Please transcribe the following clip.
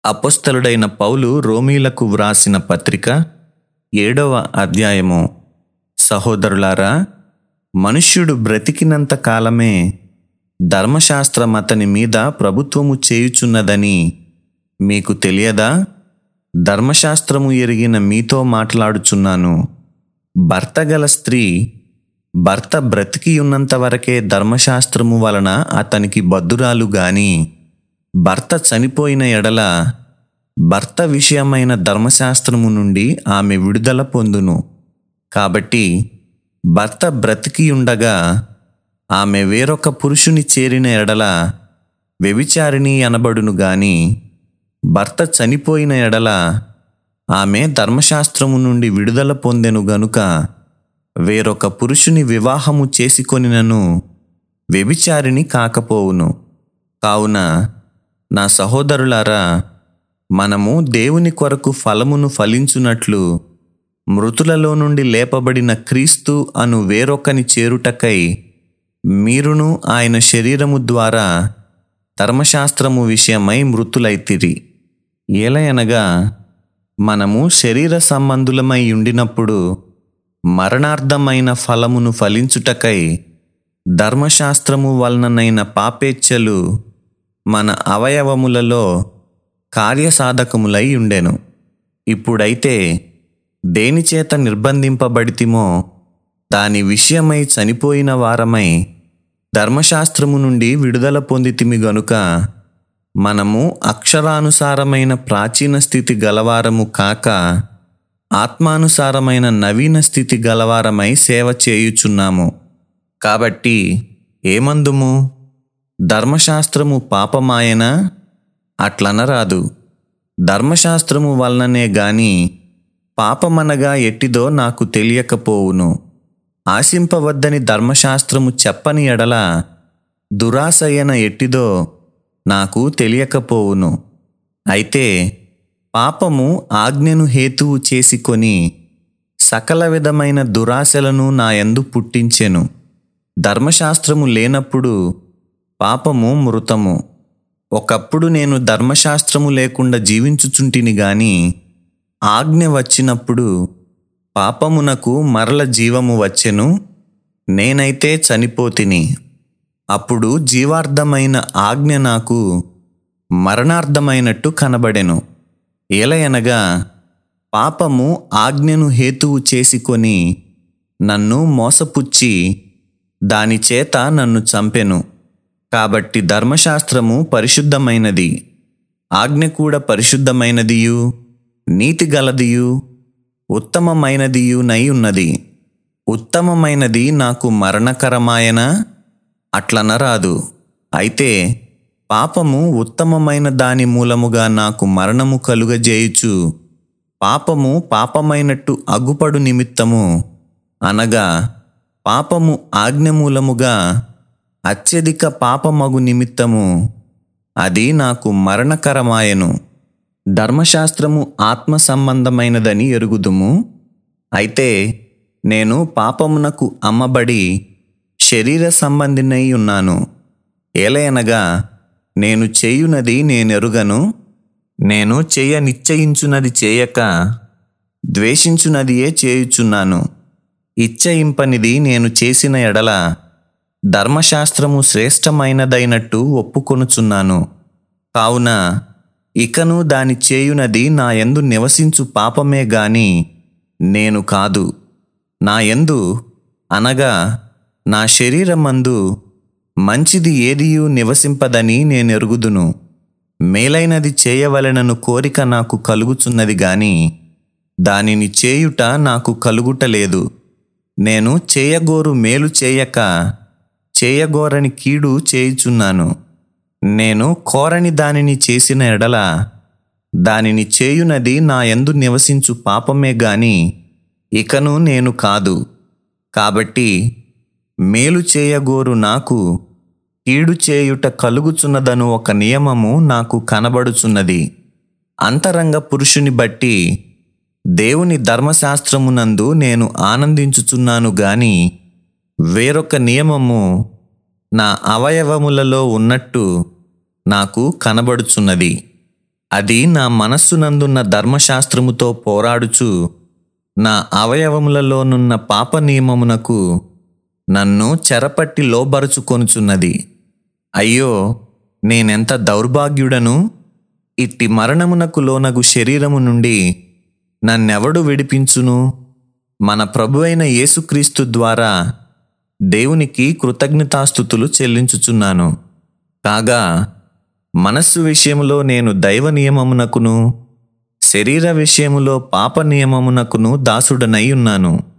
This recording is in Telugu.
అపొస్తలుడైన పౌలు రోమీలకు వ్రాసిన పత్రిక ఏడవ అధ్యాయము సహోదరులారా మనుష్యుడు బ్రతికినంత కాలమే ధర్మశాస్త్రం అతని మీద ప్రభుత్వము చేయుచున్నదని మీకు తెలియదా ధర్మశాస్త్రము ఎరిగిన మీతో మాట్లాడుచున్నాను భర్త గల స్త్రీ భర్త బ్రతికి ఉన్నంత వరకే ధర్మశాస్త్రము వలన అతనికి బద్దురాలు గాని భర్త చనిపోయిన ఎడల భర్త విషయమైన ధర్మశాస్త్రము నుండి ఆమె విడుదల పొందును కాబట్టి భర్త బ్రతికి ఉండగా ఆమె వేరొక పురుషుని చేరిన ఎడల వ్యభిచారిణి అనబడును గాని భర్త చనిపోయిన ఎడల ఆమె ధర్మశాస్త్రము నుండి విడుదల పొందెను గనుక వేరొక పురుషుని వివాహము చేసుకొనినను వ్యభిచారిణి కాకపోవును కావున నా సహోదరులారా మనము దేవుని కొరకు ఫలమును ఫలించునట్లు మృతులలో నుండి లేపబడిన క్రీస్తు అను వేరొకని చేరుటకై మీరును ఆయన శరీరము ద్వారా ధర్మశాస్త్రము విషయమై మృతులైతిరి ఏలయనగా మనము శరీర సంబంధులమై ఉండినప్పుడు మరణార్థమైన ఫలమును ఫలించుటకై ధర్మశాస్త్రము వలననైన పాపేచ్ఛలు మన అవయవములలో కార్యసాధకములై ఉండెను ఇప్పుడైతే దేనిచేత నిర్బంధింపబడితిమో దాని విషయమై చనిపోయిన వారమై ధర్మశాస్త్రము నుండి విడుదల పొందితిమి గనుక మనము అక్షరానుసారమైన ప్రాచీన స్థితి గలవారము కాక ఆత్మానుసారమైన నవీన స్థితి గలవారమై సేవ చేయుచున్నాము కాబట్టి ఏమందుము ధర్మశాస్త్రము పాపమాయనా అట్లనరాదు ధర్మశాస్త్రము వలననే గాని పాపమనగా ఎట్టిదో నాకు తెలియకపోవును ఆశింపవద్దని ధర్మశాస్త్రము చెప్పని ఎడల దురాశయన ఎట్టిదో నాకు తెలియకపోవును అయితే పాపము ఆజ్ఞను హేతువు చేసుకొని సకల విధమైన దురాశలను నా యందు పుట్టించెను ధర్మశాస్త్రము లేనప్పుడు పాపము మృతము ఒకప్పుడు నేను ధర్మశాస్త్రము లేకుండా జీవించుచుంటిని గాని ఆజ్ఞ వచ్చినప్పుడు పాపమునకు మరల జీవము వచ్చెను నేనైతే చనిపోతిని అప్పుడు జీవార్థమైన ఆజ్ఞ నాకు మరణార్థమైనట్టు కనబడెను ఏలయనగా పాపము ఆజ్ఞను హేతువు చేసుకొని నన్ను మోసపుచ్చి దాని చేత నన్ను చంపెను కాబట్టి ధర్మశాస్త్రము పరిశుద్ధమైనది ఆజ్ఞ కూడా పరిశుద్ధమైనదియు నీతి గలదియు ఉత్తమమైనదియు నై ఉన్నది ఉత్తమమైనది నాకు మరణకరమాయనా అట్లనరాదు అయితే పాపము ఉత్తమమైన దాని మూలముగా నాకు మరణము కలుగజేయుచు పాపము పాపమైనట్టు అగుపడు నిమిత్తము అనగా పాపము ఆజ్ఞ మూలముగా అత్యధిక పాపమగు నిమిత్తము అది నాకు మరణకరమాయను ధర్మశాస్త్రము ఆత్మ సంబంధమైనదని ఎరుగుదుము అయితే నేను పాపమునకు అమ్మబడి శరీర సంబంధినై ఉన్నాను ఏలయనగా నేను చేయునది నేనెరుగను నేను చేయ నిశ్చయించున్నది చేయక ద్వేషించున్నదియే చేయుచున్నాను ఇచ్చయింపనిది నేను చేసిన ఎడల ధర్మశాస్త్రము శ్రేష్టమైనదైనట్టు ఒప్పుకొనుచున్నాను కావున ఇకను దాని చేయునది నా యందు నివసించు పాపమే గాని నేను కాదు నా యందు అనగా నా శరీరమందు మంచిది ఏదియు నివసింపదని నేనెరుగుదును మేలైనది చేయవలెనను కోరిక నాకు కలుగుచున్నది గాని దానిని చేయుట నాకు కలుగుటలేదు నేను చేయగోరు మేలు చేయక చేయగోరని కీడు చేయుచున్నాను నేను కోరని దానిని చేసిన ఎడల దానిని చేయునది నా యందు నివసించు పాపమే గాని ఇకను నేను కాదు కాబట్టి మేలు చేయగోరు నాకు కీడు చేయుట కలుగుచున్నదను ఒక నియమము నాకు కనబడుచున్నది అంతరంగ పురుషుని బట్టి దేవుని ధర్మశాస్త్రమునందు నేను ఆనందించుచున్నాను గాని వేరొక నియమము నా అవయవములలో ఉన్నట్టు నాకు కనబడుచున్నది అది నా మనస్సునందున్న ధర్మశాస్త్రముతో పోరాడుచు నా అవయవములలోనున్న పాప నియమమునకు నన్ను చెరపట్టి లోబరుచుకొనుచున్నది అయ్యో నేనెంత దౌర్భాగ్యుడను ఇట్టి మరణమునకు లోనగు శరీరము నుండి నన్నెవడు విడిపించును మన ప్రభువైన యేసుక్రీస్తు ద్వారా దేవునికి కృతజ్ఞతాస్థుతులు చెల్లించుచున్నాను కాగా మనస్సు విషయములో నేను దైవ నియమమునకును శరీర విషయములో పాప నియమమునకును దాసుడనై ఉన్నాను